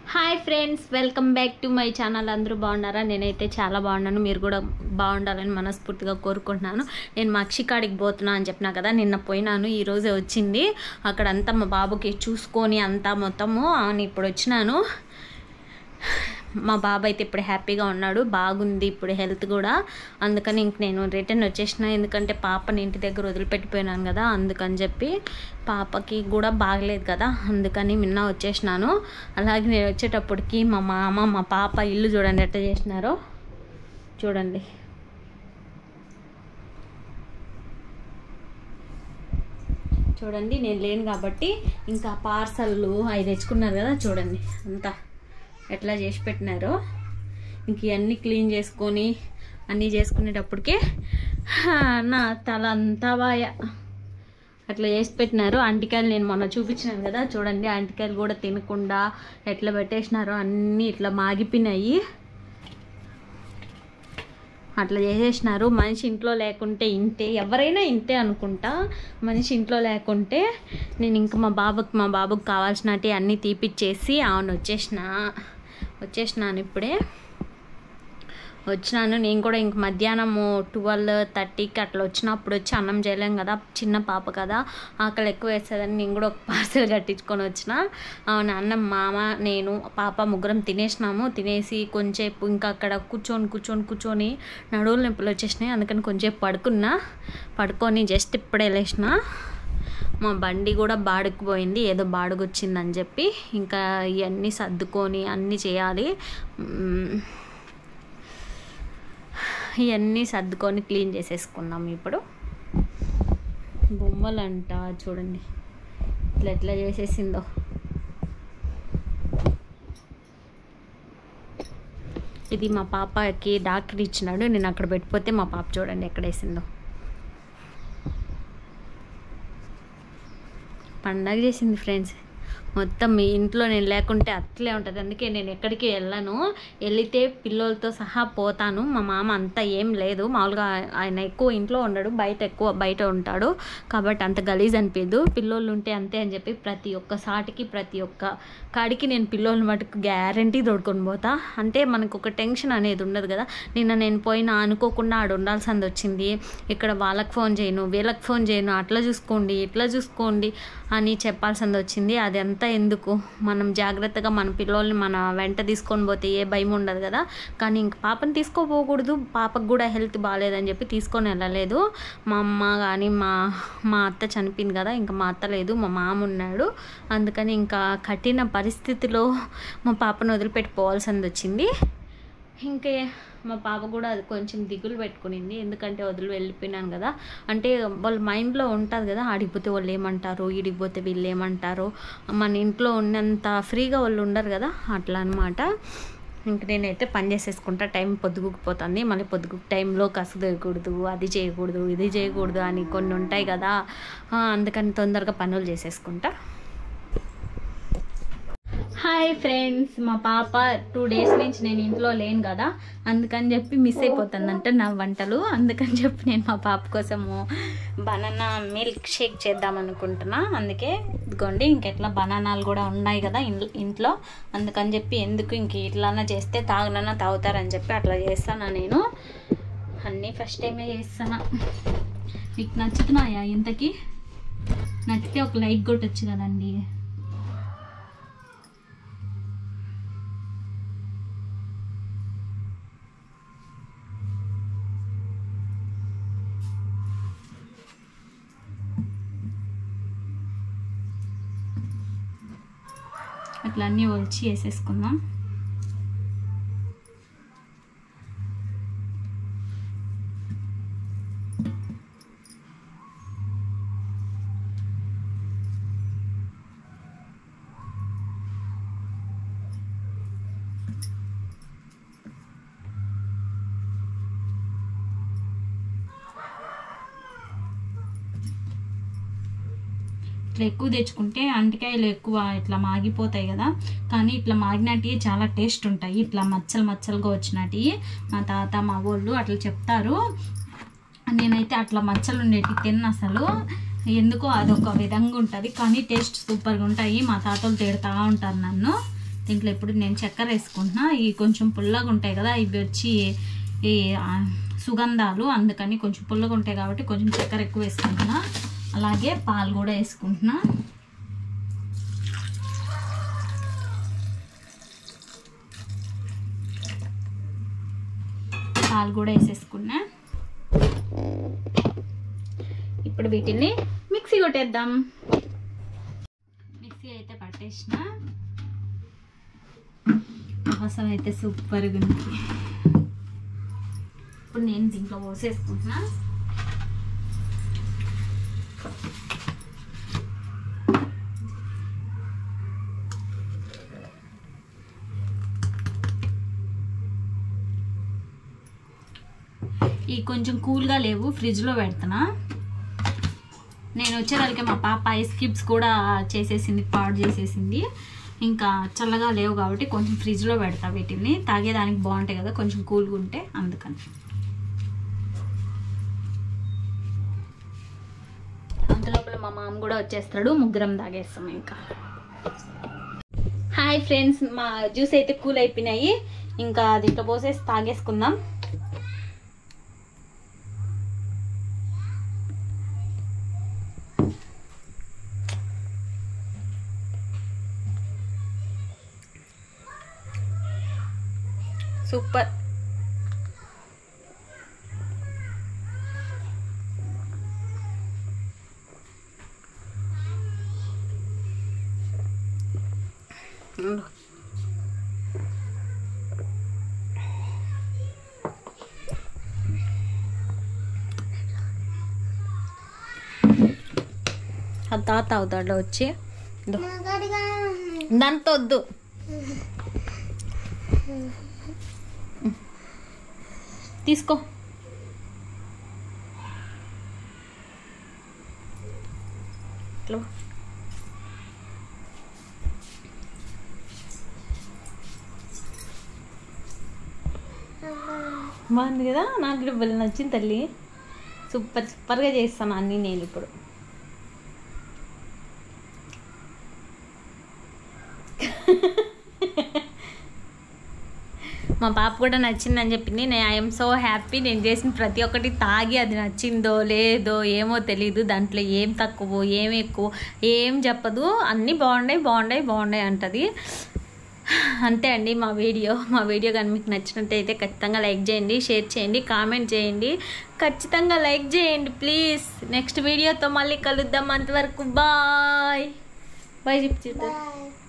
Hi friends welcome back to my channel అందరూ బాగున్నారా నేనైతే చాలా బాగున్నాను మీరు కూడా బాగుండాలని మనస్ఫూర్తిగా కోరుకుంటున్నాను నేను మా అక్షికాడికి పోతున్నా అని చెప్పినా కదా నిన్న పోయినాను ఈ రోజే వచ్చింది అక్కడంతా మా బాబుకి చూసుకొని అంతా మొత్తము అని ఇప్పుడు వచ్చినాను మా బాబు అయితే ఇప్పుడు హ్యాపీగా ఉన్నాడు బాగుంది ఇప్పుడు హెల్త్ కూడా అందుకని ఇంక నేను రిటర్న్ వచ్చేసిన ఎందుకంటే పాపని ఇంటి దగ్గర వదిలిపెట్టిపోయినాను కదా అందుకని చెప్పి పాపకి కూడా బాగలేదు కదా అందుకని నిన్న వచ్చేసినాను అలాగే నేను వచ్చేటప్పటికి మా మామ మా పాప ఇల్లు చూడండి ఎట్లా చేసినారో చూడండి చూడండి నేను లేను కాబట్టి ఇంకా పార్సల్లు అవి తెచ్చుకున్నారు కదా చూడండి అంతా ఎట్లా చేసి పెట్టినారో ఇంక ఇవన్నీ క్లీన్ చేసుకొని అన్నీ చేసుకునేటప్పటికే హా, నా తల అంతా వాయ అట్లా చేసి పెట్టినారు అంటికాయలు నేను మొన్న చూపించినాను కదా చూడండి అంటికాయలు కూడా తినకుండా ఎట్లా పెట్టేసినారో అన్నీ ఇట్లా మాగిపోయినాయి అట్లా చేసేసినారు మనిషి ఇంట్లో లేకుంటే ఇంతే ఎవరైనా ఇంతే అనుకుంటా మనిషి ఇంట్లో లేకుంటే నేను ఇంకా మా బాబుకి మా బాబుకి కావాల్సినవి అన్నీ తీపిచ్చేసి అవును వచ్చేసిన వచ్చేసినాను ఇప్పుడే వచ్చినాను నేను కూడా ఇంక మధ్యాహ్నము ట్వెల్వ్ థర్టీకి అట్లా వచ్చినప్పుడు వచ్చి అన్నం చేయలేం కదా చిన్న పాప కదా ఆకలి ఎక్కువ వేస్తుందని నేను కూడా ఒక పార్సల్ కట్టించుకొని వచ్చిన అవును అన్నం మామ నేను పాప ముగ్గురం తినేసినాము తినేసి కొంచెంసేపు ఇంకా అక్కడ కూర్చొని కూర్చొని కూర్చొని నడువులు నొప్పులు వచ్చేసినాయి అందుకని కొంచెంసేపు పడుకున్నా పడుకొని జస్ట్ ఇప్పుడే లేచిన మా బండి కూడా బాడుకుపోయింది ఏదో బాడుగు వచ్చిందని చెప్పి ఇంకా ఇవన్నీ సర్దుకొని అన్నీ చేయాలి మ్మ్. ఇవన్నీ సర్దుకొని క్లీన్ చేసేసుకున్నాం ఇప్పుడు బొమ్మలంట చూడండి ఇట్లా ఎట్లా చేసేసిందో ఇది మా పాపకి డాక్టర్ ఇచ్చినాడు నేను అక్కడ పెట్టిపోతే మా పాప చూడండి ఎక్కడ వేసిందో పండగ చేసింది ఫ్రెండ్స్ మొత్తం మీ ఇంట్లో నేను లేకుంటే అట్లే ఉంటుంది అందుకే నేను ఎక్కడికి వెళ్ళను వెళితే పిల్లలతో సహా పోతాను మా మామ అంతా ఏం లేదు మామూలుగా ఆయన ఎక్కువ ఇంట్లో ఉండడు బయట ఎక్కువ బయట ఉంటాడు కాబట్టి అంత గలీజ్ అనిపించదు పిల్లోళ్ళు ఉంటే అంతే అని చెప్పి ప్రతి ఒక్క సాటికి ప్రతి ఒక్క కాడికి నేను పిల్లోళ్ళని మటుకు గ్యారంటీ తోడుకొని పోతా అంటే మనకు ఒక టెన్షన్ అనేది ఉండదు కదా నిన్న నేను పోయినా అనుకోకుండా ఆడ ఉండాల్సింది వచ్చింది ఇక్కడ వాళ్ళకి ఫోన్ చేయను వీళ్ళకి ఫోన్ చేయను అట్లా చూసుకోండి ఇట్లా చూసుకోండి అని చెప్పాల్సింది వచ్చింది అది అంతా ఎందుకు మనం జాగ్రత్తగా మన పిల్లోల్ని మన వెంట తీసుకొని పోతే ఏ భయం ఉండదు కదా కానీ ఇంక పాపని తీసుకోపోకూడదు పాపకు కూడా హెల్త్ బాగాలేదని చెప్పి తీసుకొని వెళ్ళలేదు మా అమ్మ కానీ మా మా అత్త చనిపోయింది కదా ఇంకా మా అత్త లేదు మా మామ ఉన్నాడు అందుకని ఇంకా కఠిన పరిస్థితిలో మా పాపను వదిలిపెట్టుకోవాల్సింది వచ్చింది ఇంకే మా పాప కూడా అది కొంచెం దిగులు పెట్టుకునింది ఎందుకంటే వదిలి వెళ్ళిపోయినాను కదా అంటే వాళ్ళ మైండ్లో ఉంటుంది కదా ఆడిపోతే వాళ్ళు ఏమంటారు ఈడిపోతే వీళ్ళు ఏమంటారు మన ఇంట్లో ఉన్నంత ఫ్రీగా వాళ్ళు ఉండరు కదా అట్లా అనమాట ఇంక నేనైతే పని చేసేసుకుంటా టైం పొద్దుగుకుపోతుంది మళ్ళీ పొద్దుగు టైంలో కసు తీయకూడదు అది చేయకూడదు ఇది చేయకూడదు అని కొన్ని ఉంటాయి కదా ఆ, అందుకని తొందరగా పనులు చేసేసుకుంటా హాయ్ ఫ్రెండ్స్ మా పాప టూ డేస్ నుంచి నేను ఇంట్లో లేను కదా అందుకని చెప్పి మిస్ అయిపోతుందంట నా వంటలు అందుకని చెప్పి నేను మా పాప కోసము బనానా మిల్క్ షేక్ చేద్దాం అనుకుంటున్నా అందుకే ఇదిగోండి ఇంకెట్లా బనానాలు కూడా ఉన్నాయి కదా ఇన్- ఇంట్లో అందుకని చెప్పి ఎందుకు ఇంక ఇట్లానా చేస్తే తాగనన్నా తాగుతారని చెప్పి అట్లా చేస్తాను నేను అన్నీ ఫస్ట్ టైమే చేస్తాను మీకు నచ్చుతున్నాయా ఇంతకీ నచ్చితే ఒక లైక్ కొట్టచ్చు కదండి అట్లా అన్నీ ఒలిచి వేసేసుకుందాం ఇట్లా ఎక్కువ తెచ్చుకుంటే అంటికాయలు ఎక్కువ ఇట్లా మాగిపోతాయి కదా కానీ ఇట్లా మాగినటివి చాలా టేస్ట్ ఉంటాయి ఇట్లా మచ్చలు మచ్చలుగా వచ్చినటివి మా తాత మా వాళ్ళు అట్లా చెప్తారు నేనైతే అట్లా మచ్చలు ఉండేటి తిన్న అసలు ఎందుకో అదొక విధంగా ఉంటుంది కానీ టేస్ట్ సూపర్గా ఉంటాయి మా తాతలు తిడతా ఉంటారు నన్ను దీంట్లో ఇప్పుడు నేను చక్కెర వేసుకుంటున్నా ఇవి కొంచెం పుల్లగా ఉంటాయి కదా ఇవి వచ్చి ఈ ఆ, సుగంధాలు అందుకని కొంచెం పుల్లగా ఉంటాయి కాబట్టి కొంచెం చక్కెర ఎక్కువ వేసుకుంటున్నా అలాగే పాలు కూడా వేసుకుంటున్నా పాలు కూడా వేసేసుకున్నా ఇప్పుడు వీటిని మిక్సీ కొట్టేద్దాం మిక్సీ అయితే పట్టేసిన వాసన అయితే సూపర్గా ఉంది ఇప్పుడు నేను దీంట్లో పోసేసుకుంటున్నా ఈ కొంచెం కూల్గా లేవు ఫ్రిడ్జ్లో పెడుతున్నా నేను వచ్చేసరికి మా పాప ఐస్ క్యూబ్స్ కూడా చేసేసింది పాడు చేసేసింది ఇంకా చల్లగా లేవు కాబట్టి కొంచెం ఫ్రిడ్జ్లో పెడతా వీటిని తాగేదానికి బాగుంటాయి కదా కొంచెం కూల్గా ఉంటే అందుకని అంతలోపల మా మామ కూడా వచ్చేస్తాడు ముగ్గురం తాగేస్తాం ఇంకా హాయ్ ఫ్రెండ్స్ మా జ్యూస్ అయితే కూల్ అయిపోయినాయి ఇంకా దీంట్లో పోసేసి తాగేసుకుందాం సూపర్ ఆ తాత అవుతాడు వచ్చి ఇదో. దాంతో వద్దు తీసుకో ఇట్లా. బాగుంది కదా నాకు కూడా భలే నచ్చింది తల్లి సూపర్ సూపర్గా చేస్తాను అన్నీ నేను ఇప్పుడు మా పాప కూడా నచ్చిందని చెప్పింది నేను ఐఎమ్ సో హ్యాపీ నేను చేసిన ప్రతి ఒక్కటి తాగి అది నచ్చిందో లేదో ఏమో తెలీదు దాంట్లో ఏం తక్కువ ఏం ఎక్కువ ఏం చెప్పదు అన్నీ బాగున్నాయి బాగున్నాయి బాగున్నాయి అంటది అంతే అండి మా వీడియో మా వీడియో కానీ మీకు నచ్చినట్టయితే ఖచ్చితంగా లైక్ చేయండి షేర్ చేయండి కామెంట్ చేయండి ఖచ్చితంగా లైక్ చేయండి ప్లీజ్ నెక్స్ట్ వీడియోతో మళ్ళీ కలుద్దాం అంతవరకు బాయ్ బాయ్ చెప్పు